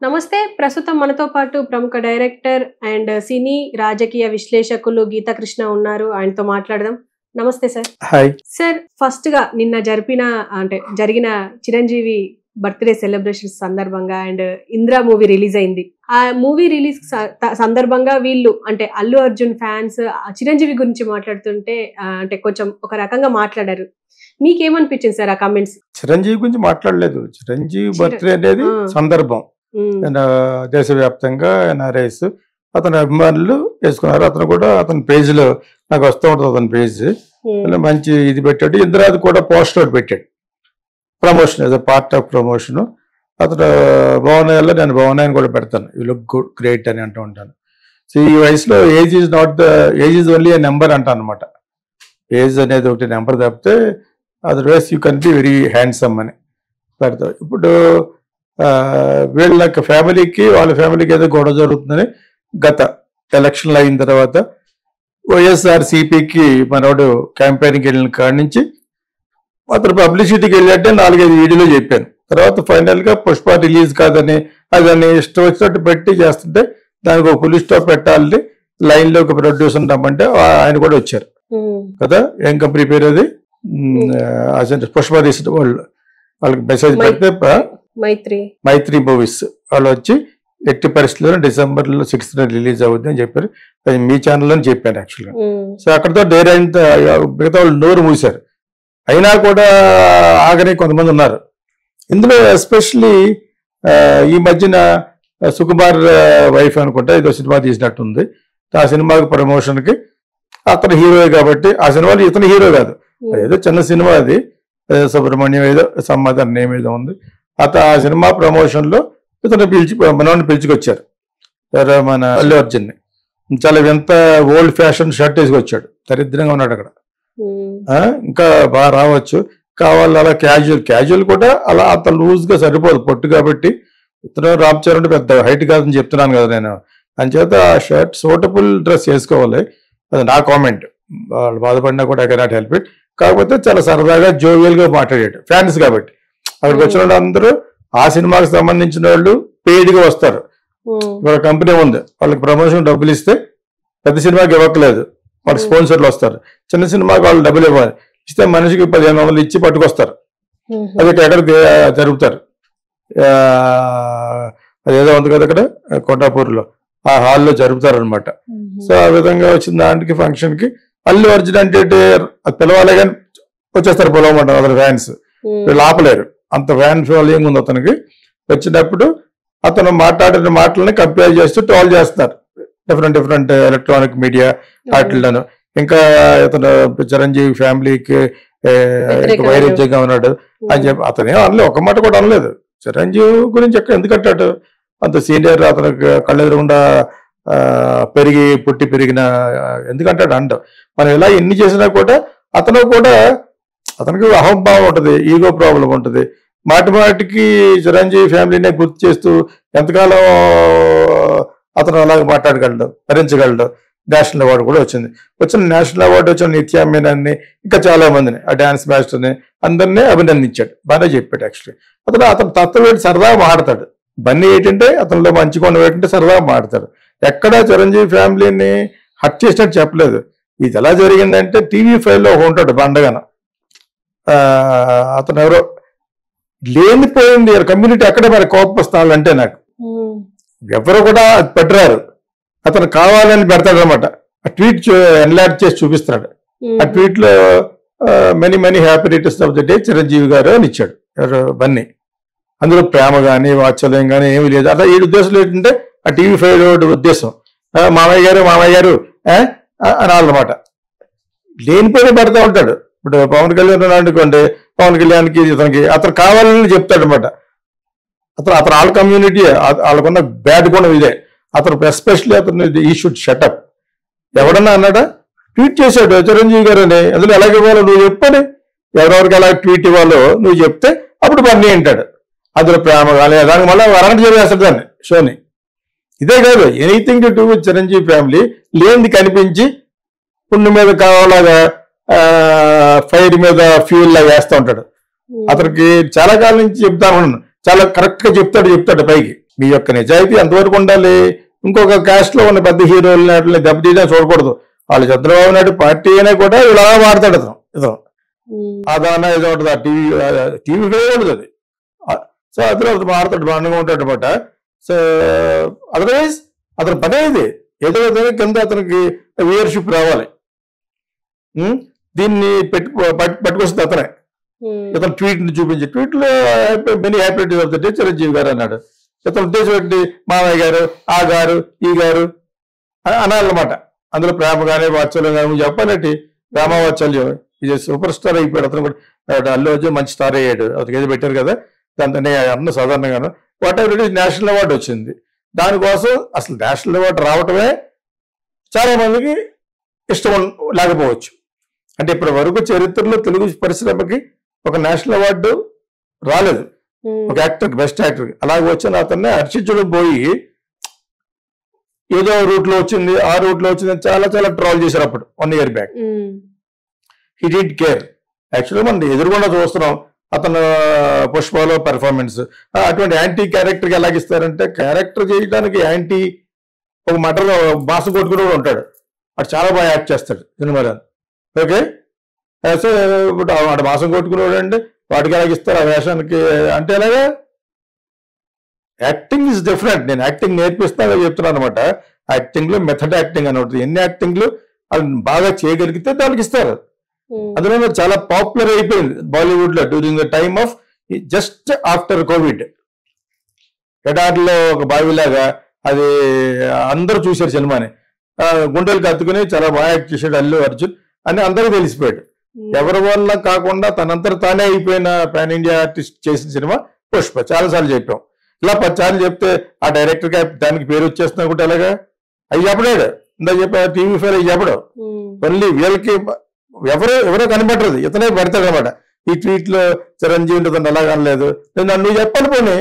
నమస్తే ప్రస్తుతం మనతో పాటు ప్రముఖ డైరెక్టర్ అండ్ సినీ రాజకీయ విశ్లేషకులు గీతాకృష్ణ ఉన్నారు ఆయనతో మాట్లాడదాం నమస్తే సార్ హాయ్ సార్ ఫస్ట్ గా నిన్న జరిపిన అంటే జరిగిన చిరంజీవి బర్త్డే సెలబ్రేషన్స్ సందర్భంగా అండ్ ఇంద్రా మూవీ రిలీజ్ అయింది ఆ మూవీ రిలీజ్ సందర్భంగా వీళ్ళు అంటే అల్లు అర్జున్ ఫ్యాన్స్ చిరంజీవి గురించి మాట్లాడుతుంటే ఆ, అంటే కొంచెం ఒక రకంగా మాట్లాడారు మీకేమనిపించింది సార్ ఆ కమెంట్స్ చిరంజీవి గురించి మాట్లాడలేదు చిరంజీవి చిర- బర్త్డే అనేది ఆ. సందర్భం ఆయన దేశవ్యాప్తంగా ఎన్ఆర్ఐస్ అతని అభిమానులు వేసుకున్నారు అతను కూడా అతని పేజ్ లో నాకు వస్తూ ఉంటుంది అతని పేజ్ అందులో మంచి ఇది పెట్టాడు ఇంద్రాది కూడా పోస్టర్ ఒకటి పెట్టాడు ప్రమోషన్ ఏదో పార్ట్ ఆఫ్ ప్రమోషన్ అతను భవనాల్లో నేను భవనాన్ని కూడా పెడతాను యూ లుక్ గుడ్ గ్రేట్ అని అంటూ ఉంటాను సో ఈ వయసులో age is not the age is only a number అంటాను అనమాట ఏజ్ అనేది ఒకటి నెంబర్ తప్పితే otherwise you can be very handsome అని పెడతారు ఇప్పుడు ఆ, వీళ్ళ ఫ్యామిలీకి వాళ్ళ ఫ్యామిలీకి ఏదో గొడవ జరుగుతుందని గత ఎలక్షన్లు అయిన తర్వాత వైఎస్ఆర్ సిపికి మనోడు క్యాంపెయిన్కి వెళ్ళిన కాడి నుంచి అతను పబ్లిసిటీకి వెళ్ళాటే నాలుగైదు వీడియోలు చెప్పాను తర్వాత ఫైనల్ గా పుష్ప రిలీజ్ కాదని అదని ఇష్టం వచ్చినట్టు పెట్టి చేస్తుంటే దానికి ఒక పులిస్ స్టాప్ పెట్టాలని లైన్ లో ఒక ప్రొడ్యూసర్ రమ్మంటే ఆ- ఆయన కూడా వచ్చారు కదా ఏం కంపెనీ పేరు అది మ్, అసలు పుష్ప తీసిన వాళ్ళు వాళ్ళకి మెసేజ్ మై- పెడితే ప- మైత్రి మైత్రి మూవీస్ వాళ్ళు వచ్చి ఎట్టి పరిస్థితుల్లో డిసెంబర్ లో సిక్స్త్ రిలీజ్ అవుద్ది అని చెప్పారు అది మీ ఛానల్లో చెప్పాను యాక్చువల్గా సో అక్కడతో డేర్ అయిన మిగతా వాళ్ళు నోరు మూసారు అయినా కూడా ఆగని కొంతమంది ఉన్నారు ఇందులో ఎస్పెషలీ ఈ మధ్యన ఆ, సుకుమార్ వైఫ్ అనుకుంటా ఏదో సినిమా తీసినట్టుంది ఆ సినిమాకి ప్రమోషన్ కి అతను హీరో కాబట్టి ఆ సినిమాలో ఇతను హీరో కాదు ఏదో చిన్న సినిమా అది ఏదో సుబ్రహ్మణ్యం ఏదో సమాధానం నేమ్ ఏదో ఉంది అత ఆ సినిమా ప్రమోషన్ లో ఇతను పిలిచి మనవాడిని పిలుచుకొచ్చారు ఎవరో మన అల్లు అర్జున్ చాలా ఎంత ఓల్డ్ ఫ్యాషన్ షర్ట్ వేసుకొచ్చాడు దరిద్రంగా ఉన్నాడు అక్కడ ఆ, ఇంకా బాగా రావచ్చు కావాలి అలా క్యాజువల్ క్యాజువల్ కూడా అలా అంత లూజ్ గా సరిపోదు పొట్టు కాబట్టి ఇతను రామ్ చరణ్ పెద్ద హైట్ కాదని చెప్తున్నాను కదా నేను అంచేత ఆ షర్ట్ సూటబుల్ డ్రెస్ వేసుకోవాలి అది నా కామెంట్ వాళ్ళు బాధపడినా కూడా ఐ కెనాట్ హెల్ప్ ఇట్ కాకపోతే చాలా సరదాగా జోవియల్ గా మాట్లాడాడు ఫ్యాన్స్ కాబట్టి అక్కడికి వచ్చిన వాళ్ళు అందరూ ఆ సినిమాకి సంబంధించిన వాళ్ళు paid గా వస్తారు ఒక కంపెనీ ఉంది వాళ్ళకి ప్రమోషన్ డబ్బులు ఇస్తే పెద్ద సినిమాకి ఇవ్వట్లేదు వాళ్ళకి Hmm. స్పాన్సర్లు వస్తారు చిన్న సినిమాకి వాళ్ళు డబ్బులు ఇవ్వాలి ఇస్తే మనిషికి పదిహేను వందలు ఇచ్చి పట్టుకొస్తారు అది ఇక్కడ ఎక్కడ దే- జరుపుతారు ఆ, అదేదో ఉంది కదా ఇక్కడ కొండాపూర్లో ఆ హాల్లో జరుపుతారు అనమాట సో ఆ విధంగా వచ్చిన దానికి ఫంక్షన్ కి అల్లు అర్జున్ అంటే ఏంటి? అది పిలవాలి కానీ వచ్చేస్తారు పిలవమంటారు అతని ఫ్యాన్స్ వీళ్ళు ఆపలేరు అంత ఫ్యాన్ ఫాలోయింగ్ ఉంది అతనికి వచ్చినప్పుడు అతను మాట్లాడిన మాటలని కంపేర్ చేస్తూ ట్రోల్ చేస్తున్నారు డిఫరెంట్ డిఫరెంట్ ఎలక్ట్రానిక్ మీడియా వాటిల్లోను ఇంకా ఇతను చిరంజీవి ఫ్యామిలీకి వ్యతిరేకంగా వైరుధ్యంగా ఉన్నాడు అని చెప్పి అతనే అనలేదు ఒక మాట కూడా అనలేదు చిరంజీవి గురించి ఎక్కడ ఎందుకంటాడు అంత సీనియర్ అతనికి కళ్ళెదురుగుండా ఆ, పెరిగి పుట్టి పెరిగిన ఆ, ఎందుకంటాడు అంట మనం ఇలా ఎన్ని చేసినా కూడా అతను కూడా అతనికి అహంభావం ఉంటుంది ఈగో ప్రాబ్లం ఉంటుంది మాటి మాటికి చిరంజీవి ఫ్యామిలీనే గుర్తు చేస్తూ ఎంతకాలం అతను అలాగే మాట్లాడగలడు భరించగలడు నేషనల్ అవార్డు కూడా వచ్చింది వచ్చిన నేషనల్ అవార్డు వచ్చిన నిత్యా మీనన్ని ఇంకా చాలా మందిని ఆ డాన్స్ మాస్టర్ని అందరినీ అభినందించాడు బాగా చెప్పాడు యాక్చువల్లీ అతను అతను తత్వం ఏంటి సరదాగా మాడతాడు బన్నీ ఏంటంటే అతనిలో మంచి కొన ఏంటంటే సరదాగా మాడతాడు ఎక్కడ చిరంజీవి ఫ్యామిలీని హట్ చేసినట్టు చెప్పలేదు ఇది ఎలా జరిగిందంటే టీవీ ఫైవ్ లో ఒక ఉంటాడు బండగాన ఆ, అతను ఎవరో లేనిపోయింది కమ్యూనిటీ ఎక్కడ మరి కోపస్తాలు అంటే నాకు ఎవరు కూడా అది పెట్టరారు అతను కావాలని పెడతాడు అనమాట ఆ ట్వీట్ ఎన్లాడ్ చేసి చూపిస్తాడు ఆ ట్వీట్ లో many many happy returns of the day Chiranjeevi garu అని ఇచ్చాడు ఎవరు బన్నీ అందులో ప్రేమ కానీ వాత్సల్యం కానీ ఏమీ లేదు అట్లా ఈ ఉద్దేశం ఏంటంటే ఆ టీవీ ఫైవ్ ఉద్దేశం ఆ, మామయ్య గారు మామయ్య గారు ఆ, ఆ, అనాలన్నమాట లేనిపోయిన పెడతా ఉంటాడు ఇప్పుడు పవన్ కళ్యాణ్ ఉన్నాడు అనుకోండి పవన్ కళ్యాణ్కి ఇతనికి అతను కావాలని చెప్తాడు అనమాట అతను అతను వాళ్ళ కమ్యూనిటీ వాళ్ళకున్న బ్యాడ్ గుణం ఇదే అతను ఎస్పెషల్లీ అతను ఈ షుడ్ షటప్ ఎవడన్నా అన్నాడా ట్వీట్ చేశాడు చిరంజీవి గారు అని అందులో ఎలాగ ఇవ్వాలో నువ్వు చెప్పని ఎవరెవరికి ఎలా ట్వీట్ ఇవ్వాలో నువ్వు చెప్తే అప్పుడు బన్నీ అంటాడు అందులో ప్రేమ కానీ దానికి మళ్ళీ వరంట చేసేస్తాడు దాన్ని షోని ఇదే కాదు anything to do with Chiranjeevi family లేనిది కనిపించి పుండు మీద కావాలాగా ఫైర్ మీద ఫ్యూల్ లాగా వేస్తూ ఉంటాడు అతనికి చాలా కాలం నుంచి చెప్తా ఉన్నాను చాలా కరెక్ట్ గా చెప్తాడు చెప్తాడు పైకి మీ యొక్క నిజాయితీ ఎంతవరకు ఉండాలి ఇంకొక క్యాస్ట్ లో ఉన్న పెద్ద హీరోలు దెబ్బతీయడం చూడకూడదు వాళ్ళు చంద్రబాబు నాయుడు పార్టీ అయినా కూడా ఇలా మాడతాడు అతను ఇతను ఉమ్, ఆదాన ఏదో ఉంటుంది ఆ టీవీ టీవీ ఉండదు అది ఆ, సో అతను అతను మారుతాడు బాగా ఉంటాడు అనమాట సో అదర్వైజ్ అతని పనే ఇది ఏదో విధంగా కింద అతనికి వ్యూయర్షిప్ రావాలి ఉం? దీన్ని పెట్టు పట్టు- పట్టుకొస్తుంది అతనే ఉమ్, ఇతను ట్వీట్ ని చూపించి ట్వీట్ లో many happy of the day Chiranjeevi garu అన్నాడు ఇతను ఉద్దేశం ఏంటి మామయ్య గారు ఆ గారు ఈ గారు అని అనాలన్నమాట అందులో ప్రేమ కానీ వాత్సల్యం కానీ నువ్వు చెప్పాలంటే ప్రేమ వాత్సల్యం ఇది సూపర్ స్టార్ అయిపోయాడు అతను కూడా ఆ, అల్లు అర్జున్ మంచి స్టార్ అయ్యాడు అతనికి ఏదో పెట్టారు కదా దాంతో అన్న సాధారణంగాను whatever it national award వచ్చింది దానికోసం అసలు నేషనల్ అవార్డు రావటమే చాలా మందికి ఇష్టం ఉన్- లేకపోవచ్చు అంటే ఇప్పటి వరకు చరిత్రలో తెలుగు పరిశ్రమకి ఒక నేషనల్ అవార్డు రాలేదు ఉమ్, ఒక యాక్టర్ బెస్ట్ యాక్టర్ అలాగే వచ్చిన అతన్ని హర్షించడం పోయి ఏదో రూట్ లో వచ్చింది ఆ రూట్ లో వచ్చింది అని చాలా చాలా ట్రాల్ చేశారు అప్పుడు one year back um, he didn't care యాక్చువల్గా మనం ఎదురుగుండా చూస్తున్నాం అతను పుష్పలో పెర్ఫార్మెన్స్ అటువంటి యాంటీ క్యారెక్టర్కి ఎలాగిస్తారంటే క్యారెక్టర్ చేయడానికి యాంటీ ఒక మటర్ బాసు కొట్టుకుని కూడా ఉంటాడు వాడు చాలా బాగా యాక్ట్ చేస్తాడు సినిమాలో ఓకే సో ఇప్పుడు వాడు మాసం కొట్టుకునేవాడు అండి వాడికి ఎలాగిస్తారు ఆ వేషానికి అంటే ఎలాగా యాక్టింగ్ ఇస్ డిఫరెంట్ నేను యాక్టింగ్ నేర్పిస్తానని చెప్తున్నాను అనమాట యాక్టింగ్ లో మెథడ్ యాక్టింగ్ అని ఉంటుంది ఎన్ని యాక్టింగ్లు వాళ్ళు బాగా చేయగలిగితే దానికి ఇస్తారు ఉమ్, అందులో చాలా పాపులర్ అయిపోయింది బాలీవుడ్ లో during the time of just after covid ఎడార్లో ఒక బావిలాగా అది అందరూ చూశారు సినిమాని ఆ, గుండెలు కత్తుకుని చాలా బాగా యాక్ట్ చేశాడు అల్లు అర్జున్ అని అందరూ తెలిసిపోయాడు ఉమ్, ఎవరి వల్ల కాకుండా తనంతట తానే అయిపోయిన పాన్ ఇండియా ఆర్టిస్ట్ చేసిన సినిమా పుష్ప చాలాసార్లు చెప్పాం ఇలా పదిసార్లు చెప్తే ఆ డైరెక్టర్ కి దానికి పేరు వచ్చేస్తున్నా కూడా ఎలాగా అవి చెప్పడాడు ఇందా చెప్పా టీవీ ఫైర్ అవి చెప్పడం ఉమ్, ఓన్లీ వీళ్ళకి ఎవరో ఎవరో కనబడరు ఇతనే పెడతాడు అనమాట ఈ ట్వీట్ లో చిరంజీవి ఉంటుంది అలా కనలేదు నేను నన్ను చెప్పాను పోనీ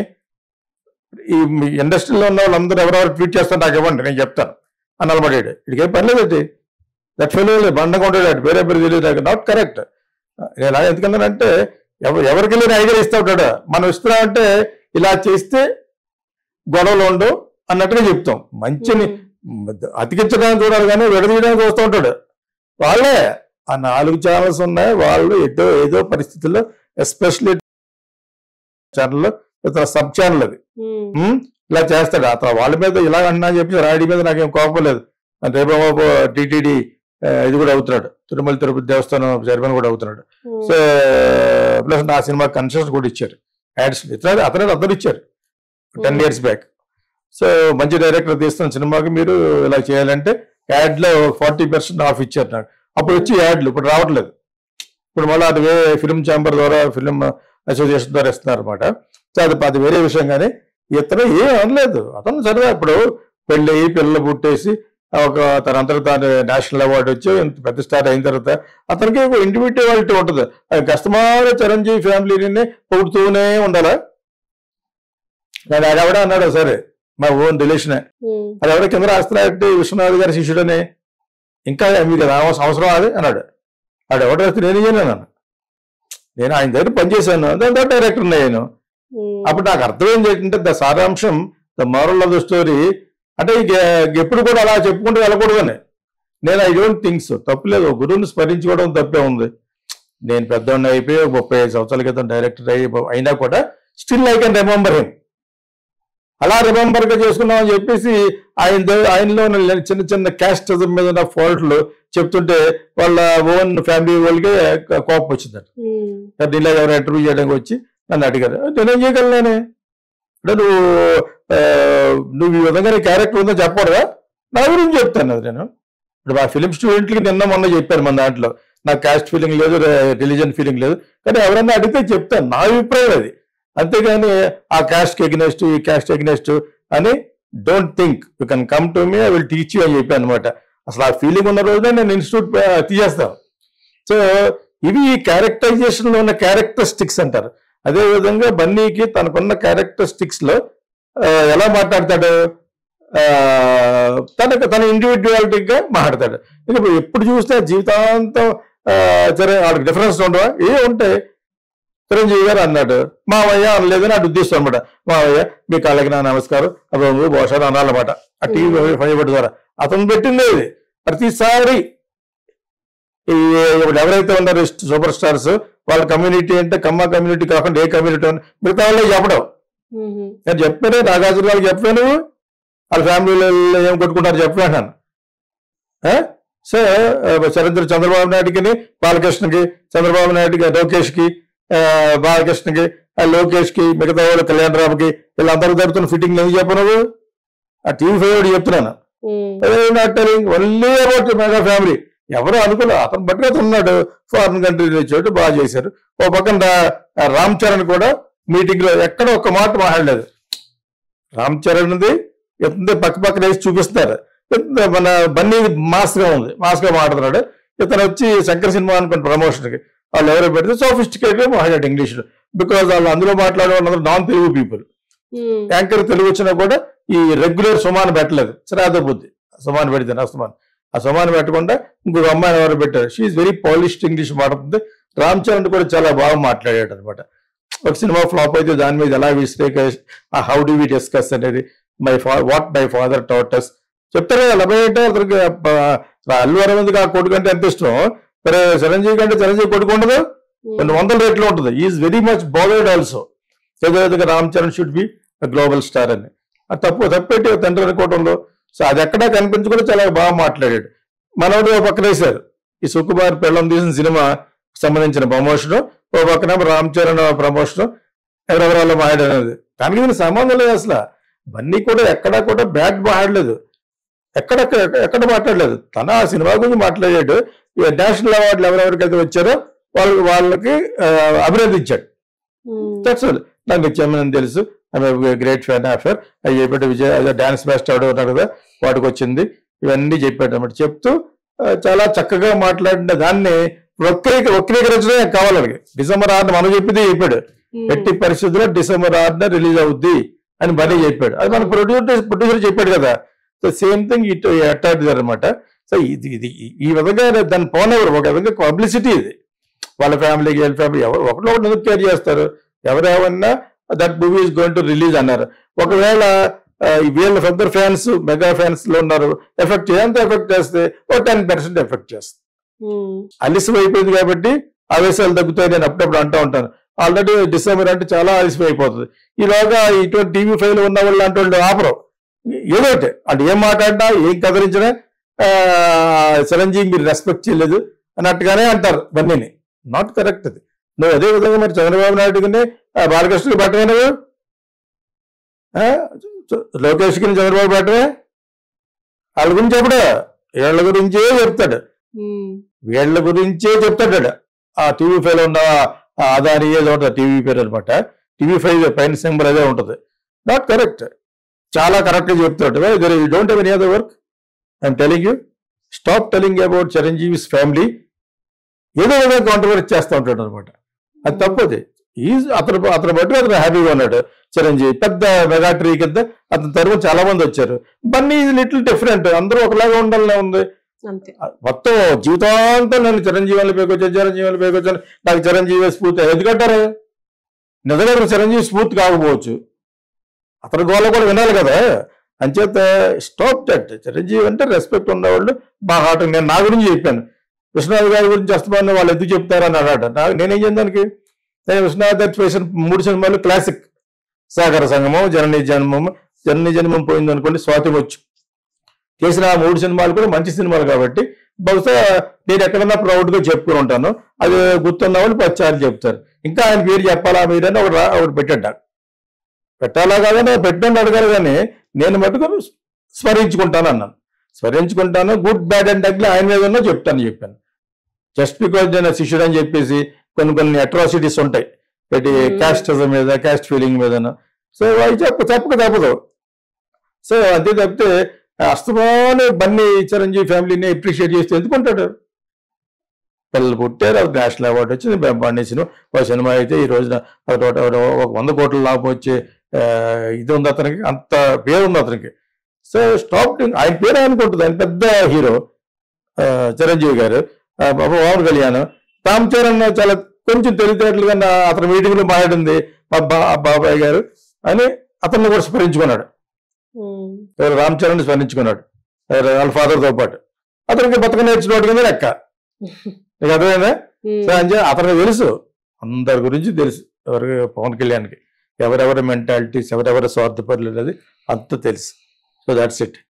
ఈ మీ ఇండస్ట్రీలో ఉన్న వాళ్ళందరూ ఎవరెవరు ట్వీట్ చేస్తాను నాకు ఇవ్వండి నేను చెప్తాను అని నిలబడాడు ఇడికేం పర్లేదండి దట్ ఫెలో బండగా ఉంటాడు వేరే పేరు తెలియదు నాకు నాట్ కరెక్ట్ నేను ఎలా ఎందుకన్నానంటే ఎవరు ఎవరికి లేని ఐడియా ఇస్తా ఉంటాడు మనం ఇస్తున్నామంటే ఇలా చేస్తే గొడవలు ఉండవు అన్నట్టుగా చెప్తాం మంచిని ఉమ్, అతికించడానికి చూడాలి కానీ విడదీయడానికి చూస్తూ ఉంటాడు వాళ్ళే ఆ నాలుగు ఛానల్స్ ఉన్నాయి వాళ్ళు ఏదో ఏదో పరిస్థితుల్లో ఎస్పెషల్లీ ఛానల్ ఇతర సబ్ ఛానల్ అది ఉమ్, ఉమ్, ఇలా చేస్తాడు అతను వాళ్ళ మీద ఇలా అన్నా చెప్పి రాడి మీద నాకేం కోపం లేదు రేపేమో టీటీడీ ఇది కూడా అవుతున్నాడు తిరుమల తిరుపతి దేవస్థానం చైర్మన్ కూడా అవుతున్నాడు ఉమ్, సో ప్లస్ నా సినిమా కన్సెషన్ కూడా ఇచ్చారు యాడ్స్ ఇతర అతనే అందరు ఇచ్చారు ten Hmm. Years back so మంచి డైరెక్టర్ తీస్తున్న సినిమాకి మీరు ఇలా చేయాలంటే యాడ్ లో ఫార్టీ పర్సెంట్ ఆఫ్ ఇచ్చారు నాకు అప్పుడు వచ్చి యాడ్లు ఇప్పుడు రావట్లేదు ఇప్పుడు మళ్ళీ అది వే ఫిల్మ్ ఛాంబర్ ద్వారా ఫిల్మ్ అసోసియేషన్ ద్వారా ఇస్తున్నారు అనమాట సో అది అది వేరే విషయం కానీ ఇతను ఏం అనలేదు అతను సరదా ఇప్పుడు పెళ్ళి అయ్యి పిల్లలు పుట్టేసి ఒక తనంతట తాను నేషనల్ అవార్డు వచ్చి ఇంత పెద్ద స్టార్ అయిన తర్వాత అతనికి ఒక ఇండివిజువాలిటీ ఉంటుంది అది కస్టమర్ చిరంజీవి ఫ్యామిలీని పొగుడుతూనే ఉండాలా నేను ఆడెవడ అన్నాడు సరే మా ఓన్ రిలేషనే ఉమ్, అది ఎవరో కింద రాస్తున్నాడు విశ్వనాథ్ గారి శిష్యుడని ఇంకా మీకు రావాల్సిన అవసరం అది అన్నాడు ఆడు ఎవరు రాస్తే నేను ఇయ్యను అన్నాను నేను ఆయన దగ్గర పనిచేశాను దాంతో డైరెక్టర్ నేను ఉమ్, అప్పుడు నాకు అర్థమైంది ఏంటంటే ద సారాంశం the moral of the story అంటే ఇక ఎప్పుడు కూడా అలా చెప్పుకుంటూ వెళ్ళకూడదని నేను ఐ డోంట్ థింక్స్ తప్పులేదు ఒక గురువుని స్మరించుకోవడం తప్పే ఉంది నేను పెద్దవాడిని అయిపోయి ఒక ముప్పై ఐదు సంవత్సరాల క్రితం డైరెక్టర్ అయ్యి అయినా కూడా still I can remember him అలా రిమెంబర్ గా చేసుకున్నామని చెప్పేసి ఆయన ద- ఆయనలో ఉన్న చిన్న చిన్న క్యాస్టిజం మీద ఉన్న ఫాల్ట్లు చెప్తుంటే వాళ్ళ ఓన్ ఫ్యామిలీ వాళ్ళకి కోపం వచ్చిందట ఉమ్, దీనిలో ఎవరు ఇంటర్వ్యూ చేయడానికి వచ్చి నన్ను అడిగారు నేనేం చేయగలను నేనే అంటే నువ్వు ఆ, నువ్వు ఈ విధంగా నీ క్యారెక్టర్ ఉందో చెప్పకూడదా నా గురించి చెప్తాను అది నేను ఇప్పుడు మా ఫిలిం స్టూడెంట్లకి నిన్న మొన్న చెప్పాను మన దాంట్లో నాకు క్యాస్ట్ ఫీలింగ్ లేదు రిలీజన్ ఫీలింగ్ లేదు కానీ ఎవరన్నా అడిగితే చెప్తాను నా అభిప్రాయం అది అంతేగాని ఆ క్యాస్ట్ ఎగ్నెస్ట్ ఈ క్యాస్ట్ ఎగ్నెస్ట్ అని don't think you can come to me I will teach you అని చెప్పాను అనమాట అసలు ఆ ఫీలింగ్ ఉన్న రోజునే నేను ఇన్స్టిట్యూట్ తీసేస్తాను సో ఇవి ఈ క్యారెక్టరైజేషన్ లో ఉన్న క్యారెక్టరిస్టిక్స్ అంటారు అదే విధంగా బన్నీకి తనకున్న క్యారెక్టరిస్టిక్స్ లో ఆ, ఎలా మాట్లాడతాడు ఆ, తనకు తన ఇండివిజువాలిటీగా మాట్లాడతాడు ఇక ఇప్పుడు ఎప్పుడు చూస్తే జీవితాంతం ఆ, సరే వాళ్ళకి డిఫరెన్స్ ఉండవా ఏ ఉంటాయి చిరంజీవి గారు అన్నాడు మావయ్య అనలేదని అటు ఉద్దేశం అనమాట మావయ్య మీ కాళ్ళకి నా నమస్కారం అప్పుడు బహుశా అనాలన్నమాట ఆ టీవీ ఫైవ్ ద్వారా అతను పెట్టింది ఇది ప్రతిసారి ఈ ఇప్పుడు ఎవరైతే ఉన్నారో సూపర్ స్టార్స్ వాళ్ళ కమ్యూనిటీ అంటే కమ్మ కమ్యూనిటీ కాకుండా ఏ కమ్యూనిటీ మిగతా వాళ్ళే చెప్పడం మ్మ్. నేను చెప్పాను నాగార్జున గారికి చెప్పాను వాళ్ళ ఫ్యామిలీలో ఏం కొట్టుకుంటారు చెప్పాను సో చరిత్ర చంద్రబాబు నాయుడుకి బాలకృష్ణకి చంద్రబాబు నాయుడుకి లోకేష్కి ఆ, బాలకృష్ణకి ఆ, లోకేష్కి మిగతా వాళ్ళు కళ్యాణ్ రావుకి వీళ్ళందరూ జరుగుతున్న ఫిట్టింగ్ ఎందుకు చెప్పను ఆ టీవీ ఫైవ్ చెప్తున్నాను hmm. Not telling only about mega family ఎవరు అనుకోలేదు అతను బట్టి అతను ఉన్నాడు ఫారిన్ కంట్రీ వచ్చాడు బాగా చేశారు ఓ పక్కన రా- రామ్ చరణ్ కూడా మీటింగ్ లో ఎక్కడ ఒక్క మాట మాట్లాడలేదు రామ్ చరణ్ది ఎంత పక్క పక్కన వేసి చూపిస్తున్నారు ఎంత మన బన్నీ మాస్ గా ఉంది మాస్ గా మాట్లాడుతున్నాడు ఇతను వచ్చి శంకర్ సినిమా అనుకున్న ప్రమోషన్ కి వాళ్ళు ఎవరో పెడితే సోఫిస్టికేట్ గా మాట్లాడాడు ఇంగ్లీష్ లో బికాజ్ వాళ్ళు అందులో మాట్లాడే వాళ్ళందరూ non Telugu people hmm. Anchor Telugu వచ్చినా కూడా ఈ రెగ్యులర్ సుమాన్ పెట్టలేదు శ్రాద్ధ బుద్ధి సుమాన్ పెడితే నా సుమాన్ ఆ సుమాన్ పెట్టకుండా ఇంకొక అమ్మాయిని ఎవరు పెట్టారు షీఈ్ వెరీ పాలిష్డ్ ఇంగ్లీష్ మాట్లాడుతుంది రామ్ చరణ్ కూడా చాలా బాగా మాట్లాడాడు అనమాట ఒక సినిమా ఫ్లాప్ అయితే దాని మీద ఎలా విశ్లేక హౌ డు వి డిస్కస్ అనేది my fa what my father టోటస్ చెప్తారు కదా లభ ఏంటో అతనికి ఆ, అల్లు అరవింద్ ఆ కొడుకు అంటే ఎంత ఇష్టం మరి చిరంజీవి కంటే చిరంజీవి కొడుకు ఉండదు కొన్ని వందల రేట్లు ఉంటుంది is very much bothered also ఏదో Ram Charan should be global star అని అది తప్పు తప్పెట్టి తండ్రి అనుకోవడంలో సో అది ఎక్కడా కనిపించకుండా చాలా బాగా మాట్లాడాడు మనోడు ఓ పక్కన వేశారు ఈ సుకుమార్ పెళ్ళం తీసిన సినిమా సంబంధించిన ప్రమోషన్ ఓ పక్కన రామ్ చరణ్ ప్రమోషన్ ఎవరెవరాలో మాట్లాడేది దానికి దీనికి సంబంధం లేదు అసలు బన్నీ కూడా ఎక్కడా కూడా బ్యాడ్ మాట్లాడలేదు ఎక్కడ ఎక్కడ మాట్లాడలేదు తన ఆ సినిమా గురించి మాట్లాడాడు ఈ నేషనల్ అవార్డులు ఎవరెవరికైతే వచ్చారో వాళ్ళు వాళ్ళకి ఆ, అభినందించాడు మ్మ్. దట్స్ ఆల్ నాకు వచ్చామని తెలుసు గ్రేట్ ఫ్యాన్ ఆఫర్ అవి చెప్పాడు విజయ్ అదే డాన్స్ మాస్టర్ ఆడు ఉన్నారు కదా వాడికి వచ్చింది ఇవన్నీ చెప్పాడు అనమాట చెప్తూ ఆ, చాలా చక్కగా మాట్లాడిన దాన్ని వక్రీక వక్రీకరించడం కావాలి వాళ్ళకి డిసెంబర్ ఆరున మనం చెప్పింది చెప్పాడు మ్మ్. ఎట్టి పరిస్థితుల్లో డిసెంబర్ ఆరున రిలీజ్ అవుద్ది అని బన్నీ చెప్పాడు అది మన ప్రొడ్యూసర్ ప్రొడ్యూసర్ చెప్పాడు కదా సో సేమ్ థింగ్ ఇటు అట్టాడు అనమాట సో ఇది ఇది ఈ- ఈ విధంగా దాన్ని పోనెవరు ఒక విధంగా పబ్లిసిటీ ఇది వాళ్ళ ఫ్యామిలీకి వీళ్ళ ఫ్యామిలీ ఎవరు ఒకరిలో ఒకటి ఎందుకు కేర్ చేస్తారు ఎవరేమన్నా that movie is going to release అన్నారు ఒకవేళ ఆ, ఈ వీళ్ళ పెద్ద ఫ్యాన్స్ మెగా ఫ్యాన్స్ లో ఉన్నారు ఎఫెక్ట్ ఎంత ఎఫెక్ట్ చేస్తే ఓ టెన్ పర్సెంట్ ఎఫెక్ట్ చేస్తుంది మ్మ్. అలిసిపోయి అయిపోయింది కాబట్టి ఆవేశాలు తగ్గుతాయి నేను అప్పుడప్పుడు అంటూ ఉంటాను ఆల్రెడీ డిసెంబర్ అంటే చాలా అలిసిపోయి అయిపోతుంది ఈలోగా ఇటువంటి టీవీ ఫైవ్ ఉన్న వాళ్ళు లాంటి వాళ్ళు ఆపరు ఏదో ఒకటి అంటే ఏం మాట్లాడినా ఏం కదిలించినా ఆ, చిరంజీవి మీరు రెస్పెక్ట్ చేయలేదు అన్నట్టుగానే అంటారు బన్నీని నాట్ కరెక్ట్ అది నువ్వు అదే విధంగా మరి చంద్రబాబు నాయుడుకి బాలకృష్ణకి పెట్టమే నువ్వు ఆ? లోకేష్కి చంద్రబాబు పెట్టమే వాళ్ళ గురించి చెప్పడు వీళ్ళ గురించే చెప్తాడు మ్మ్. వీళ్ళ గురించే చెప్తాడు ఆడు. ఆ టీవీ ఫైవ్ లో ఉన్న ఆ అదాని ఏదో ఉంటుంది టీవీ పేరు అనమాట టీవీ ఫైవ్ పైన సింబల్ అదే ఉంటుంది నాట్ కరెక్ట్ చాలా కరెక్ట్ గా చెప్తాడు there you don't have any other work I'm telling you stop telling about Chiranjeevi's family ఏదో ఏదో కాంట్రవర్సీ చేస్తూ ఉంటాడు అనమాట అది తప్పది ఈజ్ అతను అతను బట్టి అతను హ్యాపీగా ఉన్నాడు చిరంజీవి పెద్ద మెగాట్రీ కింద అతని తరఫున చాలా మంది వచ్చారు బన్నీ ఇది లిటిల్ డిఫరెంట్ అందరూ ఒకలాగా ఉండాలనే ఉంది అంతే మొత్తం జీవితాంతం నేను చిరంజీవులు పేకొచ్చాను చిరంజీవులు పేకొచ్చాను నాకు చిరంజీవి స్ఫూర్తి ఎందుకంటారు నిజంగా అతను చిరంజీవి స్ఫూర్తి కాకపోవచ్చు అతని గోళ కూడా వినాలి కదా అంచేత స్టాప్ దట్ చిరంజీవి అంటే రెస్పెక్ట్ ఉన్నవాళ్ళు బాగా హాట్ నేను నా గురించి చెప్పాను విశ్వనాథ్ గారి గురించి వస్తామని వాళ్ళు ఎందుకు చెప్తారని అన్నాడు నాకు నేనేం చేద్దానికి నేను విశ్వనాథ్ గారి చేసిన మూడు సినిమాలు క్లాసిక్ సాగర సంగమం జనని జన్మం జనని జన్మం పోయింది అనుకోండి స్వాతి వచ్చు చేసిన ఆ మూడు సినిమాలు కూడా మంచి సినిమాలు కాబట్టి బహుశా నేను ఎక్కడన్నా ప్రౌడ్ గా చెప్పుకుని ఉంటాను అది గుర్తున్న వాళ్ళు పచ్చారు చెప్తారు ఇంకా ఆయన పేరు చెప్పాలా మీరని ఒకటి రా- ఒకటి పెట్టాడు పెట్టాలా కాదని పెట్టండి అడగారు కానీ నేను మటుకు స్మరించుకుంటాను అన్నాను స్మరించుకుంటాను గుడ్ బ్యాడ్ అండ్ అగ్లీ ఆయన మీద ఉన్నా చెప్తాను చెప్పాను జస్ట్ బికాజ్ నేను శిష్యుడు అని చెప్పేసి కొన్ని కొన్ని అట్రాసిటీస్ ఉంటాయి పెట్టి Hmm. క్యాస్టిజం మీద క్యాస్ట్ ఫీలింగ్ మీద సో అవి చెప్ప చెప్పక తప్పదు సో అంతే తప్పితే అస్తమానే బన్నీ చిరంజీవి ఫ్యామిలీని అప్రిషియేట్ చేస్తే ఎందుకుంటాడు పిల్లలు పుట్టారు అది నేషనల్ అవార్డు వచ్చింది బండి సినిమా ఒక సినిమా అయితే ఈ రోజున ఒక ఒక- ఒక- ఒక వంద కోట్ల లాభం వచ్చే ఆ, ఇది ఉంది అతనికి అంత పేరు ఉంది అతనికి సో స్టాప్ ఆయన పేరు అనుకుంటుంది ఆయన పెద్ద హీరో చిరంజీవి గారు ఆ, బాబు పవన్ కళ్యాణ్ రామ్ చరణ్ చాలా కొంచెం తెలివితేటలుగా నా అతని మీటింగ్ లో మాట్లాడింది మా బా- ఆ బాబాయ్ గారు అని అతన్ని కూడా స్మరించుకున్నాడు ఉమ్. ఎవరు రామ్ చరణ్ స్మరించుకున్నాడు ఎవరు వాళ్ళ father తో పాటు అతనికి బతక నేర్చుకోవడం కింద లెక్క నీకు అర్థమైందా ఉమ్. సో అంటే అతనికి తెలుసు అందరి గురించి తెలుసు ఎవరికి పవన్ కళ్యాణ్కి ఎవరెవరి మెంటాలిటీస్ ఎవరెవరి స్వార్థపరులు అనేది అంత తెలుసు సో దాట్స్ ఇట్